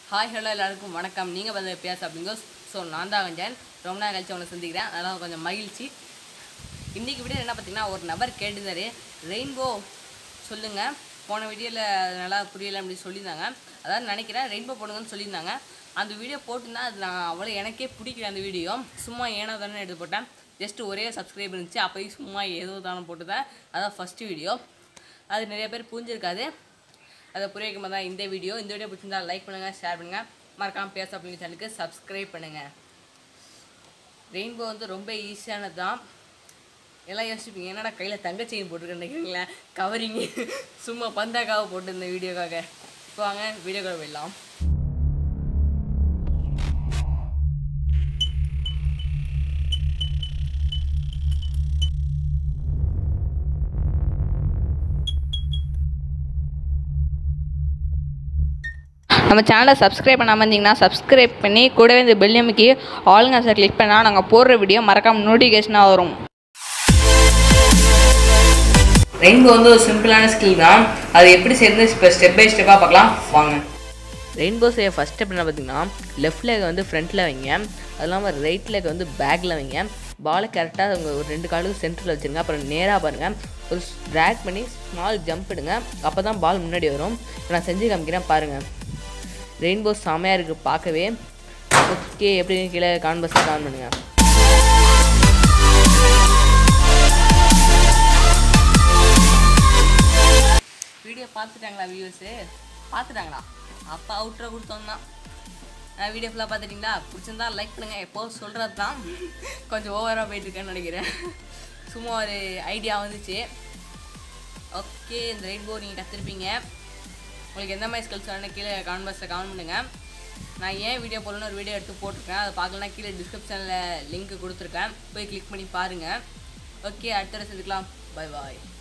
hi hello எல்லாருக்கும் வணக்கம் நீங்கள் வந்து பேச அப்படிங்கோ ஸோ நான் தான் கொஞ்சம் ரொம்ப நாள் கழிச்சு உங்களை சந்திக்கிறேன் அதனால் கொஞ்சம் மகிழ்ச்சி இன்றைக்கி வீடியோ என்ன பார்த்தீங்கன்னா ஒரு நபர் கேட்டிருந்தாரு ரெயின்போ சொல்லுங்கள் போன வீடியோவில் நல்லா புரியல அப்படின்னு சொல்லியிருந்தாங்க அதாவது நினைக்கிறேன் ரெயின்போ போடுங்கன்னு சொல்லியிருந்தாங்க அந்த வீடியோ போட்டுருந்தா அது நான் அவ்வளோ எனக்கே பிடிக்கல அந்த வீடியோ சும்மா ஏனோ தானே எடுத்து போட்டேன் ஜஸ்ட் ஒரே சப்ஸ்கிரைப் இருந்துச்சு அப்போயும் சும்மா ஏதோ தானே போட்டுதான் அதான் ஃபஸ்ட்டு வீடியோ அது நிறைய பேர் புரிஞ்சிருக்காது அதை புரிய வைக்கும் தான் இந்த வீடியோ இந்த வீடியோ பிடிச்சிருந்தா லைக் பண்ணுங்கள் ஷேர் பண்ணுங்கள் மறக்காமல் பேச அப்படிங்கிற சேனலுக்கு சப்ஸ்கிரைப் பண்ணுங்கள் ரெயின்போ வந்து ரொம்ப ஈஸியானது தான் எல்லாம் யோசிப்பீங்க என்னடா கையில் தங்க செயின் போட்டிருக்கேன்னு நினைக்கிறீங்களா கவரிங்கு சும்மா பந்தாக்காக போட்டு இந்த வீடியோக்காக இப்போ வாங்க வீடியோக்காக போயிடலாம் நம்ம சேனலை சப்ஸ்கிரைப் பண்ணாமல் இருந்தீங்கன்னா சப்ஸ்கிரைப் பண்ணி கூடவே இந்த பெல் அமைக்கி ஆளுங்க சார் கிளிக் பண்ணால் நாங்கள் போடுற வீடியோ மறக்காம நோட்டிஃபிகேஷனாக வரும் ரெயின்போ வந்து ஒரு சிம்பிளான ஸ்கில் தான் அது எப்படி சேர்ந்து இப்போ ஸ்டெப் பை ஸ்டெப்பாக பார்க்கலாம் வாங்க ரெயின்போ செய்ய ஃபஸ்ட் ஸ்டெப் என்ன பார்த்தீங்கன்னா லெஃப்ட் leg வந்து ஃப்ரண்ட்டில் வைங்க அது இல்லாமல் ரைட் leg வந்து பேக்கில் வைங்க பாலை கரெக்டாக உங்கள் ஒரு ரெண்டு காலுக்கு சென்டரில் வச்சுருங்க அப்புறம் நேராக பாருங்கள் ஒரு ட்ராக் பண்ணி ஸ்மால் ஜம்ப் எடுங்க அப்போ தான் பால் முன்னாடி வரும் இப்ப நான் செஞ்சு காமிக்கிறேன் பாருங்கள் ரெயின்போ செமையாக இருக்குது பார்க்கவே ஓகே எப்படி கீழே கான்வர்ஸாக கான் பண்ணுங்க வீடியோ பார்த்துட்டாங்களா வியூஸு பார்த்துட்டாங்களா அப்போ அவுட்ரை கொடுத்தோம் தான் வீடியோ ஃபுல்லாக பார்த்துட்டிங்களா பிடிச்சிருந்தா லைக் பண்ணுங்கள் எப்போது சொல்கிறது தான் கொஞ்சம் ஓவராக போயிட்டுருக்கேன்னு நினைக்கிறேன் சும்மா ஒரு ஐடியா வந்துச்சு ஓகே இந்த ரெயின்போ நீங்கள் கற்றுருப்பீங்க உங்களுக்கு எந்த மாதிரி ஸ்கில்ஸ் வேணும் கீழே கான்வர்ஸில் கமெண்ட் பண்ணுங்கள் நான் ஏன் வீடியோ போடணும்னு ஒரு வீடியோ எடுத்து போட்டிருக்கேன் அதை பார்க்கலனா கீழே டிஸ்கிரிப்ஷனில் லிங்க் கொடுத்துருக்கேன் போய் கிளிக் பண்ணி பாருங்கள் ஓகே அடுத்த தடவை செஞ்சுக்கலாம் பை பாய்